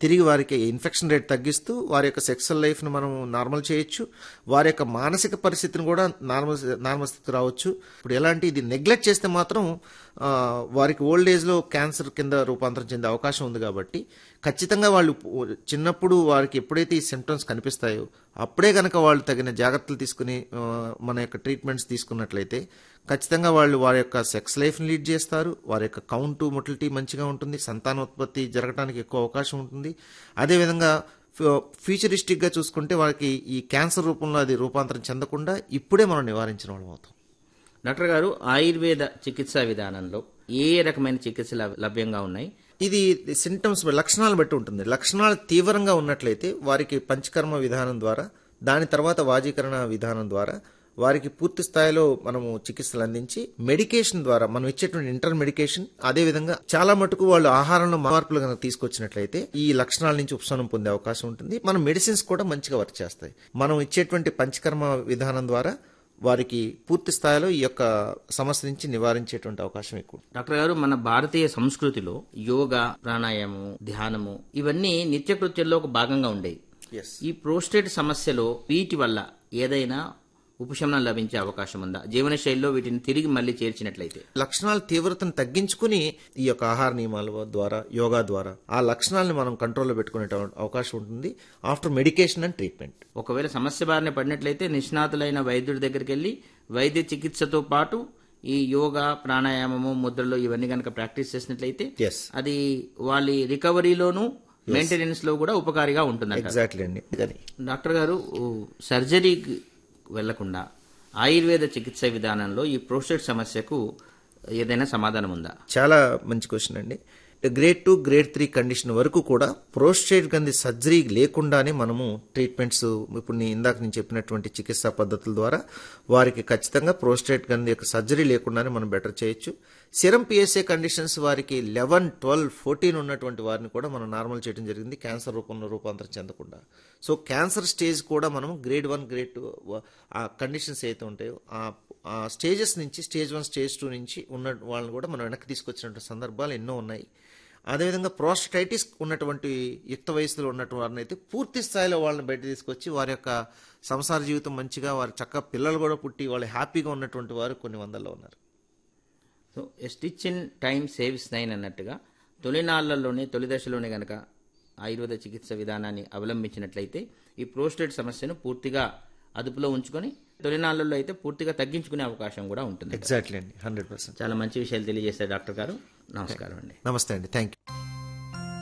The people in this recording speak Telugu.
తిరిగి వారికి ఇన్ఫెక్షన్ రేట్ తగ్గిస్తూ వారి యొక్క సెక్సువల్ లైఫ్ను మనం నార్మల్ చేయొచ్చు వారి యొక్క మానసిక పరిస్థితిని కూడా నార్మల్ నార్మల్ స్థితి రావచ్చు ఇప్పుడు ఎలాంటి ఇది నెగ్లెక్ట్ చేస్తే మాత్రం ఆ, వారికి ఓల్డ్ ఏజ్లో క్యాన్సర్ కింద రూపాంతరం చెందే అవకాశం ఉంది కాబట్టి ఖచ్చితంగా వాళ్ళు చిన్నప్పుడు వారికి ఎప్పుడైతే ఈ సిమ్టమ్స్ కనిపిస్తాయో అప్పుడే కనుక వాళ్ళు తగిన జాగ్రత్తలు తీసుకుని ఆ, మన యొక్క ట్రీట్మెంట్స్ తీసుకున్నట్లయితే ఖచ్చితంగా వాళ్ళు వారి యొక్క సెక్స్ లైఫ్ని లీడ్ చేస్తారు వారి యొక్క కౌంటు మొటిలిటీ మంచిగా ఉంటుంది సంతానోత్పత్తి జరగడానికి ఎక్కువ అవకాశం ఉంటుంది అదేవిధంగా ఫ్యూ- ఫ్యూచరిస్టిక్గా చూసుకుంటే వారికి ఈ క్యాన్సర్ రూపంలో అది రూపాంతరం చెందకుండా ఇప్పుడే మనం నివారించిన వాళ్ళం అవుతాం డాక్టర్ గారు ఆయుర్వేద చికిత్సా విధానంలో ఏ రకమైన చికిత్సలు లభ్యంగా ఉన్నాయి ఇది సింటమ్స్ లక్షణాలు బట్టి ఉంటుంది లక్షణాలు తీవ్రంగా ఉన్నట్లయితే వారికి పంచకర్మ విధానం ద్వారా దాని తర్వాత వాజీకరణ విధానం ద్వారా వారికి పూర్తి స్థాయిలో మనము చికిత్సలు అందించి మెడికేషన్ ద్వారా మనం ఇచ్చేటువంటి ఇంటర్ మెడికేషన్ అదే విధంగా చాలా మటుకు వాళ్ళు ఆహారంలో మార్పులు కనుక తీసుకొచ్చినట్లయితే ఈ లక్షణాల నుంచి ఉపశమనం పొందే అవకాశం ఉంటుంది మన మెడిసిన్స్ కూడా మంచిగా వర్క్ చేస్తాయి మనం ఇచ్చేటువంటి పంచకర్మ విధానం ద్వారా వారికి పూర్తి స్థాయిలో ఈ యొక్క సమస్య నుంచి నివారించేటువంటి అవకాశం ఎక్కువ డాక్టర్ గారు మన భారతీయ సంస్కృతిలో యోగా ప్రాణాయామం ధ్యానము ఇవన్నీ నిత్యకృత్యంలో ఒక భాగంగా ఉండేవి ఈ ప్రోస్టేట్ సమస్యలో వీటి వల్ల ఏదైనా ఉపశమనం లభించే అవకాశం ఉందా జీవన శైలిలో వీటిని తిరిగి మళ్ళీ చేర్చినట్లయితే లక్షణాల తీవ్రతను తగ్గించుకుని ఈ యొక్క ఆహార నియమాల ద్వారా యోగా ద్వారా ఆ లక్షణాలను మనం కంట్రోల్లో పెట్టుకునే అవకాశం ఉంటుంది ఆఫ్టర్ మెడికేషన్ అండ్ ట్రీట్మెంట్ ఒకవేళ సమస్య బారిన పడినట్లయితే నిష్ణాతులైన వైద్యుడి దగ్గరికి వెళ్ళి వైద్య చికిత్సతో పాటు ఈ యోగా ప్రాణాయామము ముద్రలు ఇవన్నీ కనుక ప్రాక్టీస్ చేసినట్లయితే ఎస్ అది వాళ్ళ రికవరీలోను మెయింటెనెన్స్ లో కూడా ఉపకారిగా ఉంటుందంట ఎగ్జాక్ట్లీ అండి కానీ డాక్టర్ గారు ఊ, సర్జరీకి వెళ్లకుండా ఆయుర్వేద చికిత్స విధానంలో ఈ ప్రోస్టేట్ సమస్యకు ఏదైనా సమాధానం ఉందా చాలా మంచి క్వశ్చన్ అండి grade two grade three condition వరకు కూడా ప్రోస్టేట్ గంది సర్జరీ లేకుండానే మనము ట్రీట్మెంట్స్ ఇప్పుడు నేను ఇందాక నేను చెప్పినటువంటి చికిత్సా పద్ధతుల ద్వారా వారికి ఖచ్చితంగా ప్రోస్టేట్ గంది యొక్క సర్జరీ లేకుండానే మనం బెటర్ చేయొచ్చు సిరం పిఎస్ఏ కండిషన్స్ వారికి లెవెన్ ట్వెల్వ్ ఫోర్టీన్ ఉన్నటువంటి వారిని కూడా మనం నార్మల్ చేయడం జరిగింది క్యాన్సర్ రూపంలో రూపాంతరం చెందకుండా సో క్యాన్సర్ స్టేజ్ కూడా మనం గ్రేడ్ వన్ గ్రేడ్ టూ ఆ కండిషన్స్ ఏదైతే ఉంటాయో ఆ ఆ స్టేజెస్ నుంచి స్టేజ్ వన్ స్టేజ్ టూ నుంచి ఉన్న వాళ్ళని కూడా మనం వెనక్కి తీసుకొచ్చినటువంటి సందర్భాలు ఎన్నో ఉన్నాయి అదేవిధంగా ప్రోస్టైటిస్ ఉన్నటువంటి యుక్త వయసులో ఉన్నటువంటి వారిని అయితే పూర్తి స్థాయిలో వాళ్ళని బయట తీసుకొచ్చి వారి యొక్క సంసార జీవితం మంచిగా వారి చక్కగా పిల్లలు కూడా పుట్టి వాళ్ళు హ్యాపీగా ఉన్నటువంటి వారు కొన్ని వందల్లో ఉన్నారు so stitch in time saves nine అన్నట్టుగా తొలినాళ్లలోనే తొలి దశలోనే గనక ఆయుర్వేద చికిత్స విధానాన్ని అవలంబించినట్లయితే ఈ ప్రోస్టేట్ సమస్యను పూర్తిగా అదుపులో ఉంచుకొని తొలినాళ్లలో అయితే పూర్తిగా తగ్గించుకునే అవకాశం కూడా ఉంటుంది ఎగ్జాక్ట్లీ అండి హండ్రెడ్ పర్సెంట్ చాలా మంచి విషయాలు తెలియజేశారు డాక్టర్ గారు నమస్కారం అండి నమస్తే అండి థ్యాంక్ యూ